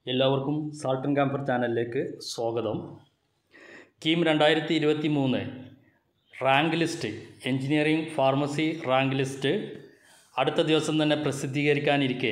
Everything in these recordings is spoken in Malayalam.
എല്ലാവർക്കും സാൾട്ടൻ ക്യാമ്പർ ചാനലിലേക്ക് സ്വാഗതം കീം രണ്ടായിരത്തി ഇരുപത്തി മൂന്ന് rank list engineering pharmacy rank list അടുത്ത ദിവസം തന്നെ പ്രസിദ്ധീകരിക്കാനിരിക്കെ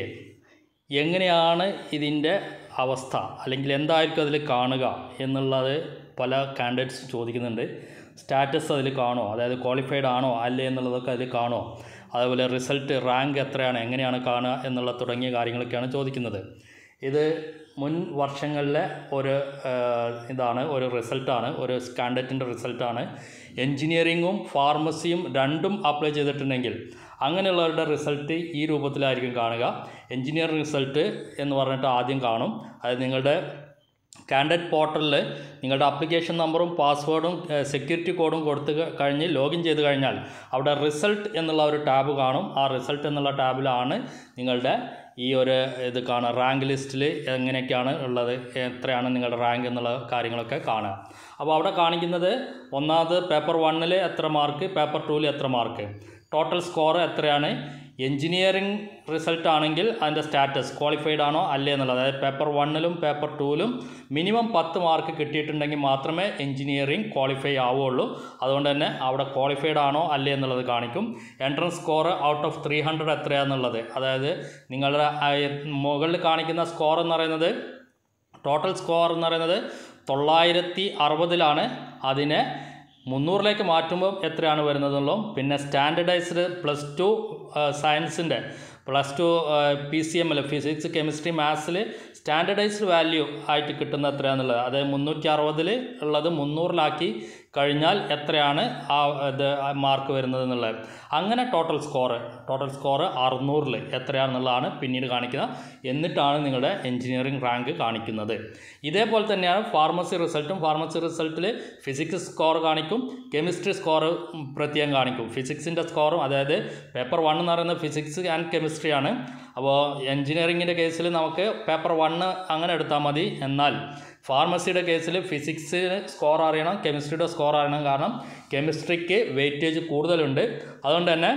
എങ്ങനെയാണ് ഇതിൻ്റെ അവസ്ഥ അല്ലെങ്കിൽ എന്തായിരിക്കും അതിൽ കാണുക എന്നുള്ളത് പല കാൻഡിഡേറ്റ്സ് ചോദിക്കുന്നുണ്ട് സ്റ്റാറ്റസ് അതിൽ കാണോ അതായത് ക്വാളിഫൈഡ് ആണോ അല്ലേ എന്നുള്ളതൊക്കെ അതിൽ കാണോ അതേപോലെ റിസൾട്ട് റാങ്ക് എത്രയാണ് എങ്ങനെയാണ് കാണുക എന്നുള്ള തുടങ്ങിയ കാര്യങ്ങളൊക്കെയാണ് ചോദിക്കുന്നത് ഇത് മുൻ വർഷങ്ങളിലെ ഒരു ആ, ഇതാണ് ഒരു റിസൾട്ടാണ് ഒരു കാൻഡിഡേറ്റിൻ്റെ റിസൾട്ടാണ് എൻജിനീയറിങ്ങും ഫാർമസിയും രണ്ടും അപ്ലൈ ചെയ്തിട്ടുണ്ടെങ്കിൽ അങ്ങനെയുള്ളവരുടെ റിസൾട്ട് ഈ രൂപത്തിലായിരിക്കും കാണുക എൻജിനീയറിംഗ് റിസൾട്ട് എന്ന് പറഞ്ഞിട്ട് ആദ്യം കാണും അത് നിങ്ങളുടെ കാൻഡിഡേറ്റ് പോർട്ടലിൽ നിങ്ങളുടെ അപ്ലിക്കേഷൻ നമ്പറും പാസ്വേഡും സെക്യൂരിറ്റി കോഡും കൊടുത്ത് ക- കഴിഞ്ഞ് ലോഗിൻ ചെയ്ത് കഴിഞ്ഞാൽ അവിടെ റിസൾട്ട് എന്നുള്ള ഒരു ടാബ് കാണും ആ റിസൾട്ട് എന്നുള്ള ടാബിലാണ് നിങ്ങളുടെ ഈ ഒരു ഇത് കാണുക റാങ്ക് ലിസ്റ്റിൽ എങ്ങനെയൊക്കെയാണ് ഉള്ളത് എത്രയാണ് നിങ്ങളുടെ റാങ്ക് എന്നുള്ള കാര്യങ്ങളൊക്കെ കാണുക അപ്പോൾ അവിടെ കാണിക്കുന്നത് ഒന്നാമത് പേപ്പർ വണ്ണിൽ എത്ര മാർക്ക് പേപ്പർ ടൂവിൽ എത്ര മാർക്ക് ടോട്ടൽ സ്കോർ എത്രയാണ് എൻജിനീയറിംഗ് റിസൾട്ട് ആണെങ്കിൽ അതിൻ്റെ സ്റ്റാറ്റസ് ക്വാളിഫൈഡ് ആണോ അല്ലേ എന്നുള്ളത് അതായത് പേപ്പർ വണ്ണിലും പേപ്പർ ടൂവിലും മിനിമം പത്ത് മാർക്ക് കിട്ടിയിട്ടുണ്ടെങ്കിൽ മാത്രമേ എൻജിനീയറിംഗ് ക്വാളിഫൈ ആവുകയുള്ളൂ അതുകൊണ്ട് തന്നെ അവിടെ ക്വാളിഫൈഡ് ആണോ അല്ലേ എന്നുള്ളത് കാണിക്കും entrance score out of three hundred എത്രയാണെന്നുള്ളത് അതായത് നിങ്ങളുടെ ആ, മുകളിൽ കാണിക്കുന്ന സ്കോർ എന്ന് പറയുന്നത് ടോട്ടൽ സ്കോർ എന്ന് പറയുന്നത് തൊള്ളായിരത്തി അറുപതിലാണ് അതിനെ മുന്നൂറിലേക്ക് മാറ്റുമ്പോൾ എത്രയാണ് വരുന്നതെന്നുള്ളൂ പിന്നെ സ്റ്റാൻഡർഡൈസ്ഡ് പ്ലസ് ടു സയൻസിൻ്റെ plus two P C M L physics chemistry മാത്സിൽ സ്റ്റാൻഡർഡൈസ്ഡ് വാല്യൂ ആയിട്ട് കിട്ടുന്ന എത്രയാണെന്നുള്ളത് അതായത് മുന്നൂറ്റി അറുപതിൽ ഉള്ളത് മുന്നൂറിലാക്കി കഴിഞ്ഞാൽ എത്രയാണ് ആ ഇത് മാർക്ക് വരുന്നത് എന്നുള്ളത് അങ്ങനെ ടോട്ടൽ സ്കോർ ടോട്ടൽ സ്കോർ അറുന്നൂറിൽ എത്രയാണെന്നുള്ളതാണ് പിന്നീട് കാണിക്കുന്നത് എന്നിട്ടാണ് നിങ്ങളുടെ എഞ്ചിനീയറിംഗ് റാങ്ക് കാണിക്കുന്നത് ഇതേപോലെ തന്നെയാണ് ഫാർമസി റിസൾട്ടും ഫാർമസി റിസൾട്ടിൽ ഫിസിക്സ് സ്കോർ കാണിക്കും കെമിസ്ട്രി സ്കോർ പ്രത്യേകം കാണിക്കും ഫിസിക്സിൻ്റെ സ്കോറും അതായത് പേപ്പർ വൺ എന്ന് പറയുന്നത് ഫിസിക്സ് ആൻഡ് കെമിസ്ട്രിയാണ് അപ്പോൾ എഞ്ചിനീയറിങ്ങിൻ്റെ കേസിൽ നമുക്ക് പേപ്പർ വണ്ണ് അങ്ങനെ എടുത്താൽ മതി എന്നാൽ ഫാർമസിയുടെ കേസിൽ ഫിസിക്സിന് സ്കോർ അറിയണം കെമിസ്ട്രിയുടെ സ്കോർ അറിയണം കാരണം കെമിസ്ട്രിക്ക് വെയിറ്റേജ് കൂടുതലുണ്ട് അതുകൊണ്ട് തന്നെ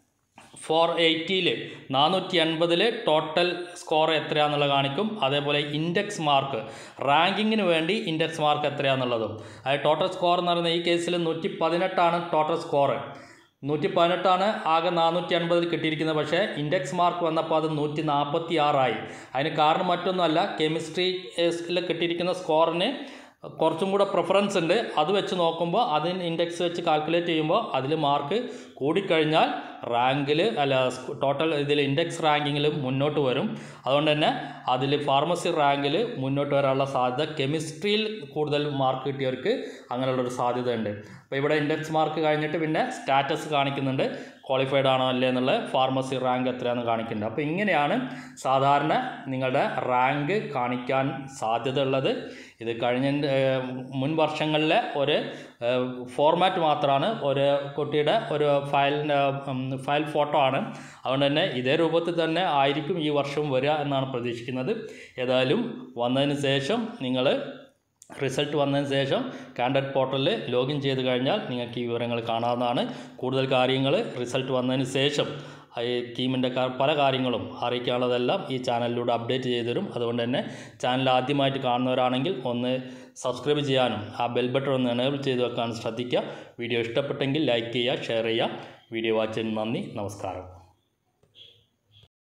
ഫോർ എയ്റ്റിയിൽ നാനൂറ്റി എൺപതിൽ ടോട്ടൽ സ്കോർ എത്രയാണെന്നുള്ളത് കാണിക്കും അതേപോലെ ഇൻഡെക്സ് മാർക്ക് റാങ്കിങ്ങിന് വേണ്ടി ഇൻഡെക്സ് മാർക്ക് എത്രയാണെന്നുള്ളതും അതായത് ടോട്ടൽ സ്കോർ എന്ന് പറയുന്നത് ഈ കേസിൽ നൂറ്റി പതിനെട്ടാണ് ടോട്ടൽ സ്കോർ നൂറ്റി പതിനെട്ടാണ് ആകെ നാനൂറ്റി അൻപതിൽ കിട്ടിയിരിക്കുന്നത് പക്ഷേ ഇൻഡെക്സ് മാർക്ക് വന്നപ്പോൾ അത് നൂറ്റി നാൽപ്പത്തി ആറായി അതിന് കാരണം മറ്റൊന്നുമല്ല കെമിസ്ട്രിയിൽ കിട്ടിയിരിക്കുന്ന സ്കോറിന് കുറച്ചും കൂടെ പ്രിഫറൻസ് ഉണ്ട് അത് വെച്ച് നോക്കുമ്പോൾ അതിന് ഇൻഡെക്സ് വെച്ച് കാൽക്കുലേറ്റ് ചെയ്യുമ്പോൾ അതിൽ മാർക്ക് കൂടിക്കഴിഞ്ഞാൽ റാങ്കിൽ അല്ല ടോട്ടൽ ഇതിൽ ഇൻഡെക്സ് റാങ്കിങ്ങിൽ മുന്നോട്ട് വരും അതുകൊണ്ട് തന്നെ അതിൽ ഫാർമസി റാങ്കിൽ മുന്നോട്ട് വരാനുള്ള സാധ്യത കെമിസ്ട്രിയിൽ കൂടുതൽ മാർക്ക് കിട്ടിയവർക്ക് അങ്ങനെയുള്ളൊരു സാധ്യതയുണ്ട് അപ്പോൾ ഇവിടെ ഇൻഡെക്സ് മാർക്ക് കഴിഞ്ഞിട്ട് പിന്നെ സ്റ്റാറ്റസ് കാണിക്കുന്നുണ്ട് ക്വാളിഫൈഡ് ആണോ അല്ലേ എന്നുള്ള ഫാർമസി റാങ്ക് എത്രയാണെന്ന് കാണിക്കുന്നുണ്ട് അപ്പോൾ ഇങ്ങനെയാണ് സാധാരണ നിങ്ങളുടെ റാങ്ക് കാണിക്കാൻ സാധ്യതയുള്ളത് ഇത് കഴിഞ്ഞ ഏഹ്, മുൻ വർഷങ്ങളിലെ ഒരു ഫോർമാറ്റ് മാത്രമാണ് ഒരു കുട്ടിയുടെ ഒരു ഫയലിൻ്റെ ഫയൽ ഫോട്ടോ ആണ് അതുകൊണ്ട് തന്നെ ഇതേ രൂപത്തിൽ തന്നെ ആയിരിക്കും ഈ വർഷം വരിക എന്നാണ് പ്രതീക്ഷിക്കുന്നത് ഏതായാലും വന്നതിന് ശേഷം നിങ്ങൾ റിസൾട്ട് വന്നതിന് ശേഷം കാൻഡറ്റ് പോർട്ടലിൽ ലോഗിൻ ചെയ്ത് കഴിഞ്ഞാൽ നിങ്ങൾക്ക് ഈ വിവരങ്ങൾ കാണാവുന്നതാണ് കൂടുതൽ കാര്യങ്ങൾ റിസൾട്ട് വന്നതിന് ശേഷം ഈ ടീമിൻ്റെ പല കാര്യങ്ങളും അറിയിക്കാനുള്ളതെല്ലാം ഈ ചാനലിലൂടെ അപ്ഡേറ്റ് ചെയ്തു തരും അതുകൊണ്ട് തന്നെ ചാനൽ ആദ്യമായിട്ട് കാണുന്നവരാണെങ്കിൽ ഒന്ന് സബ്സ്ക്രൈബ് ചെയ്യാനും ആ ബെൽ ബട്ടൺ ഒന്ന് എനേബിൾ ചെയ്ത് വെക്കാനും ശ്രദ്ധിക്കുക വീഡിയോ ഇഷ്ടപ്പെട്ടെങ്കിൽ ലൈക്ക് ചെയ്യുക ഷെയർ ചെയ്യുക വീഡിയോ വാച്ചിന് നന്ദി നമസ്കാരം